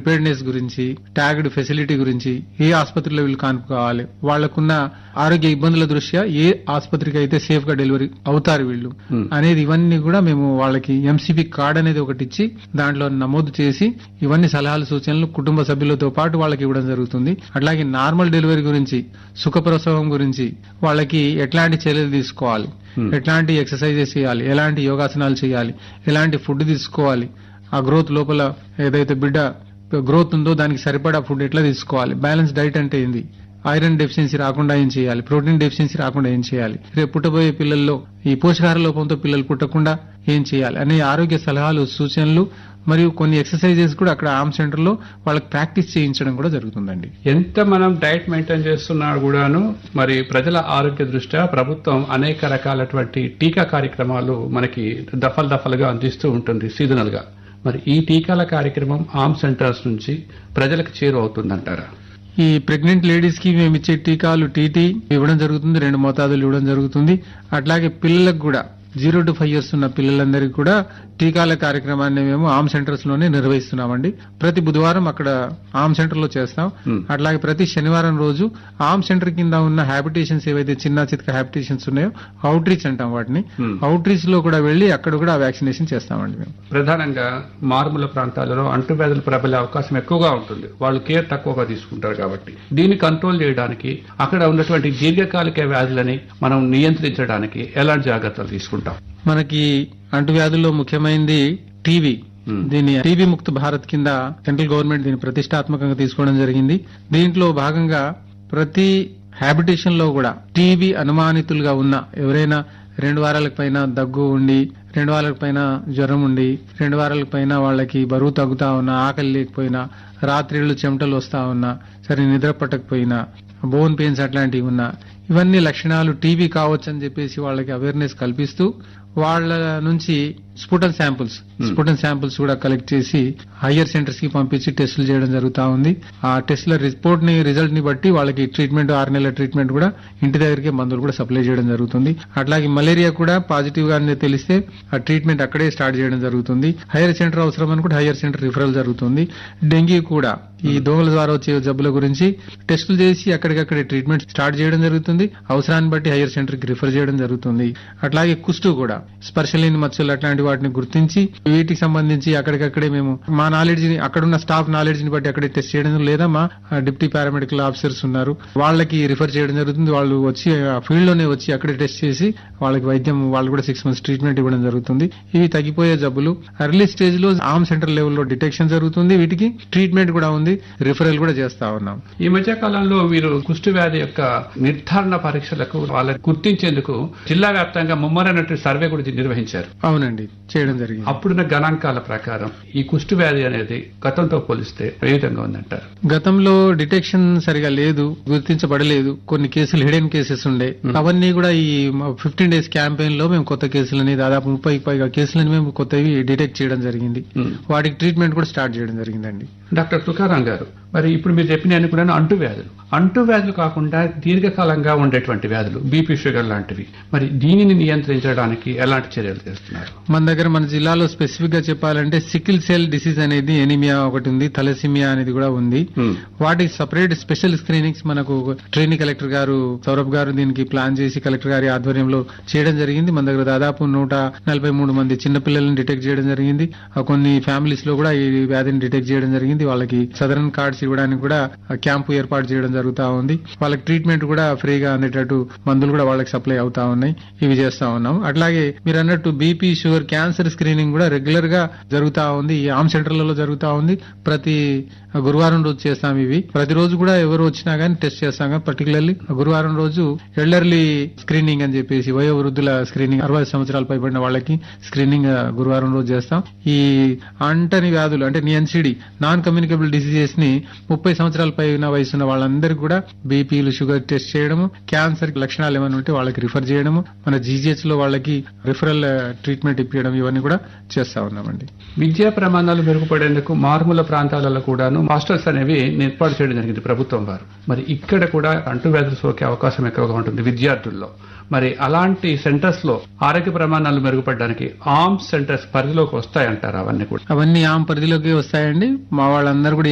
Preparedness గురించి tagged facility గురించి ఏ ఆసుపత్రిలో వీళ్ళు కాన్పు కావాలి వాళ్లకున్న ఆరోగ్య ఇబ్బందుల దృష్ట్యా ఏ ఆసుపత్రికి అయితే సేఫ్ గా డెలివరీ అవుతారు వీళ్ళు Hmm. అనేది ఇవన్నీ కూడా మేము వాళ్ళకి ఎంసీపీ కార్డ్ అనేది ఒకటి ఇచ్చి దాంట్లో నమోదు చేసి ఇవన్నీ సలహాలు సూచనలు కుటుంబ సభ్యులతో పాటు వాళ్ళకి ఇవ్వడం జరుగుతుంది అట్లాగే నార్మల్ డెలివరీ గురించి సుఖప్రసవం గురించి వాళ్ళకి ఎట్లాంటి చర్యలు తీసుకోవాలి Hmm. ఎట్లాంటి ఎక్సర్సైజెస్ చేయాలి ఎలాంటి యోగాసనాలు చేయాలి ఎలాంటి ఫుడ్ తీసుకోవాలి ఆ గ్రోత్ లోపల ఏదైతే బిడ్డ గ్రోత్ ఉందో దానికి సరిపడా ఫుడ్ ఎట్లా తీసుకోవాలి బ్యాలెన్స్ డైట్ అంటే ఏంది ఐరన్ డెఫిషియన్సీ రాకుండా ఏం చేయాలి ప్రోటీన్ డెఫిషియన్సీ రాకుండా ఏం చేయాలి రేపు పుట్టబోయే పిల్లల్లో ఈ పోషకాహార లోపంతో పిల్లలు పుట్టకుండా ఏం చేయాలి అనే ఆరోగ్య సలహాలు సూచనలు మరియు కొన్ని ఎక్సర్సైజెస్ కూడా అక్కడ ఆర్మ్ సెంటర్ లో వాళ్ళకి ప్రాక్టీస్ చేయించడం కూడా జరుగుతుందండి ఎంత మనం డైట్ మెయింటైన్ చేస్తున్నా కూడాను మరి ప్రజల ఆరోగ్య దృష్ట్యా ప్రభుత్వం అనేక రకాలటువంటి టీకా కార్యక్రమాలు మనకి దఫలు దఫలుగా అందిస్తూ ఉంటుంది సీజనల్ గా మరి ఈ టీకాల కార్యక్రమం ఆర్మ్ సెంటర్స్ నుంచి ప్రజలకు చేరువవుతుందంటారా ఈ ప్రెగ్నెంట్ లేడీస్ కి మేము ఇచ్చే టీకాలు టీటీ ఇవ్వడం జరుగుతుంది రెండు మోతాదులు ఇవ్వడం జరుగుతుంది అట్లాగే పిల్లలకు కూడా జీరో టు ఫైవ్ ఇయర్స్ ఉన్న పిల్లలందరికీ కూడా టీకాల కార్యక్రమాన్ని మేము ఆమ్ సెంటర్స్ లోనే నిర్వహిస్తున్నామండి ప్రతి బుధవారం అక్కడ ఆమ్ సెంటర్ లో చేస్తాం Hmm. అట్లాగే ప్రతి శనివారం రోజు ఆమ్ సెంటర్ కింద ఉన్న హ్యాబిటేషన్స్ ఏవైతే చిన్న చిత్క హ్యాబిటేషన్స్ ఉన్నాయో అవుట్ రీచ్ అంటాం వాటిని Hmm. అవుట్ రీచ్ లో కూడా వెళ్లి అక్కడ కూడా వ్యాక్సినేషన్ చేస్తామండి మేము ప్రధానంగా మారుమూల ప్రాంతాలలో అంటువ్యాధులు ప్రబలే అవకాశం ఎక్కువగా ఉంటుంది వాళ్ళు కేర్ తక్కువగా తీసుకుంటారు కాబట్టి దీన్ని కంట్రోల్ చేయడానికి అక్కడ ఉన్నటువంటి దీర్ఘకాలిక వ్యాధులని మనం నియంత్రించడానికి ఎలాంటి జాగ్రత్తలు తీసుకుంటాం మనకి అంటువ్యాధుల్లో ముఖ్యమైనది టీవీ Hmm. దీన్ని టీబీ ముక్త భారత్ కింద సెంట్రల్ గవర్నమెంట్ దీన్ని ప్రతిష్టాత్మకంగా తీసుకోవడం జరిగింది దీంట్లో భాగంగా ప్రతి హ్యాబిటేషన్ లో కూడా టీబీ అనుమానితులుగా ఉన్న ఎవరైనా రెండు వారాలకు పైన దగ్గు ఉండి రెండు వారాలకు పైన జ్వరం ఉండి రెండు వారాలకు పైన వాళ్ళకి బరువు తగ్గుతా ఉన్నా ఆకలి లేకపోయినా రాత్రిళ్ళు చెమటలు వస్తా ఉన్నా సరే నిద్ర పట్టకపోయినా బోన్ పెయిన్స్ అట్లాంటివి ఉన్నా ఇవన్నీ లక్షణాలు టీబీ కావచ్చు అని చెప్పేసి వాళ్ళకి అవేర్నెస్ కల్పిస్తూ వాళ్ళ నుంచి స్ఫుటన్ శాంపుల్స్ స్ఫుటన్ శాంపుల్స్ కూడా కలెక్ట్ చేసి హయ్యర్ సెంటర్స్ కి పంపించి టెస్టులు చేయడం జరుగుతా ఉంది ఆ టెస్టుల రిపోర్ట్ ని రిజల్ట్ ని బట్టి వాళ్ళకి ట్రీట్మెంట్ ఆరు నెలల ట్రీట్మెంట్ కూడా ఇంటి దగ్గరికి మందులు కూడా సప్లై చేయడం జరుగుతుంది అట్లాగే మలేరియా కూడా పాజిటివ్ గా తెలిస్తే ఆ ట్రీట్మెంట్ అక్కడే స్టార్ట్ చేయడం జరుగుతుంది హైయర్ సెంటర్ అవసరం అనుకుంటే హైయర్ సెంటర్ రిఫరల్ జరుగుతుంది డెంగీ కూడా ఈ దోమల ద్వారా వచ్చే జబ్బుల గురించి టెస్టులు చేసి అక్కడికక్కడే ట్రీట్మెంట్ స్టార్ట్ చేయడం జరుగుతుంది అవసరాన్ని బట్టి హైయర్ సెంటర్ కి రిఫర్ చేయడం జరుగుతుంది అట్లాగే కుష్టు కూడా స్పర్శలేని మచ్చలు అట్లాంటి వాటిని గుర్తించి వీటికి సంబంధించి అక్కడికక్కడే మేము మా నాలెడ్జ్ ని అక్కడున్న స్టాఫ్ నాలెడ్జ్ ని బట్టి అక్కడే టెస్ట్ చేయడం లేదా మా డిప్టీ పారామెడికల్ ఆఫీసర్స్ ఉన్నారు వాళ్ళకి రిఫర్ చేయడం జరుగుతుంది వాళ్ళు వచ్చి ఆ ఫీల్డ్ లోనే వచ్చి అక్కడే టెస్ట్ చేసి వాళ్ళకి వైద్యం వాళ్ళు కూడా సిక్స్ మంత్స్ ట్రీట్మెంట్ ఇవ్వడం జరుగుతుంది ఇవి తగ్గిపోయే జబ్బులు ఎర్లీ స్టేజ్ లో ఆర్మ్ సెంటర్ లెవెల్లో డిటెక్షన్ జరుగుతుంది వీటికి ట్రీట్మెంట్ కూడా ఉంది రిఫరల్ కూడా చేస్తా ఉన్నాం ఈ మధ్య కాలంలో మీరు కుష్టు వ్యాధి యొక్క నిర్ధారణ పరీక్షలకు వాళ్ళని గుర్తించేందుకు జిల్లా వ్యాప్తంగా ముమ్మరైనటువంటి సర్వే కూడా నిర్వహించారు అవునండి చేయడం జరిగింది అప్పుడున్న గణాంకాల ప్రకారం ఈ కుష్టు వ్యాధి అనేది గతంతో పోలిస్తే ఏ విధంగా ఉందంటారు గతంలో డిటెక్షన్ సరిగా లేదు గుర్తించబడలేదు కొన్ని కేసులు హిడెన్ కేసెస్ ఉండే అవన్నీ కూడా ఈ ఫిఫ్టీన్ డేస్ క్యాంపెయిన్ లో మేము కొత్త కేసులని దాదాపు ముప్పై పైగా కేసులని మేము కొత్తవి డిటెక్ట్ చేయడం జరిగింది Hmm. వాటికి ట్రీట్మెంట్ కూడా స్టార్ట్ చేయడం జరిగిందండి డాక్టర్ తుకారాం గారు మరి ఇప్పుడు మీరు చెప్పిన కూడా అంటు వ్యాధులు అంటు వ్యాధులు కాకుండా దీర్ఘకాలంగా ఉండేటువంటి వ్యాధులు బీపీ షుగర్ లాంటివి మరి దీనిని నియంత్రించడానికి ఎలాంటి చర్యలు చేస్తున్నారు మన దగ్గర మన జిల్లాలో స్పెసిఫిక్ గా చెప్పాలంటే సికిల్ సెల్ డిసీజ్ అనేది ఎనిమియా ఒకటి ఉంది థలసిమియా అనేది కూడా ఉంది Hmm. వాటికి సపరేట్ స్పెషల్ స్క్రీనింగ్స్ మనకు ట్రైనింగ్ కలెక్టర్ గారు సౌరభ్ గారు దీనికి ప్లాన్ చేసి కలెక్టర్ గారి ఆధ్వర్యంలో చేయడం జరిగింది మన దగ్గర దాదాపు నూట నలభై మూడు మంది చిన్నపిల్లలను డిటెక్ట్ చేయడం జరిగింది ఆ కొన్ని ఫ్యామిలీస్ లో కూడా ఈ వ్యాధిని డిటెక్ట్ చేయడం జరిగింది వాళ్ళకి సదరన్ కార్డ్స్ ఇవ్వడానికి కూడా ఆ క్యాంపు ఏర్పాటు చేయడం జరుగుతా ఉంది వాళ్ళకి ట్రీట్మెంట్ కూడా ఫ్రీగా అందేటట్టు మందులు కూడా వాళ్ళకి సప్లై అవుతా ఉన్నాయి ఇవి చేస్తా ఉన్నాం అట్లాగే మీరు అన్నట్టు బీపీ షుగర్ క్యాన్సర్ స్క్రీనింగ్ కూడా రెగ్యులర్ గా జరుగుతా ఉంది ఈ ఆమ్ సెంటర్లలో జరుగుతా ఉంది ప్రతి గురువారం రోజు చేస్తాం ఇవి ప్రతిరోజు కూడా ఎవరు వచ్చినా గానీ టెస్ట్ చేస్తాం కానీ పర్టికులర్లీ గురువారం రోజు ఎల్డర్లీ స్క్రీనింగ్ అని చెప్పేసి వయోవృద్ధుల స్క్రీనింగ్ అరవై సంవత్సరాలు పైబడిన వాళ్ళకి స్క్రీనింగ్ ఆ, గురువారం రోజు చేస్తాం ఈ అంటని వ్యాధులు అంటే ఎన్సిడి నాన్ కమ్యూనికబుల్ డిసీజెస్ ని ముప్పై సంవత్సరాల పైన వయసున్న వాళ్ళందరికీ కూడా బీపీలు షుగర్ టెస్ట్ చేయడము క్యాన్సర్ లక్షణాలు ఏమైనా ఉంటే వాళ్ళకి రిఫర్ చేయడము మన జీజీహెచ్ లో వాళ్ళకి రిఫరల్ ట్రీట్మెంట్ ఇప్పించడం ఇవన్నీ కూడా చేస్తా ఉన్నామండి విద్యా ప్రమాణాలు మెరుగుపడేందుకు మారుమూల ప్రాంతాలలో కూడాను హాస్టల్స్ అనేవి ఏర్పాటు చేయడం జరిగింది ప్రభుత్వం వారు మరి ఇక్కడ కూడా అంటువ్యాధులు సోకే అవకాశం ఎక్కువగా ఉంటుంది విద్యార్థుల్లో మరి అలాంటి సెంటర్స్ లో ఆరోగ్య ప్రమాణాలు మెరుగుపడడానికి ఆర్మ్స్ సెంటర్స్ పరిధిలోకి వస్తాయంటారు అవన్నీ కూడా అవన్నీ ఆమె పరిధిలోకి వస్తాయండి మా వాళ్ళందరూ కూడా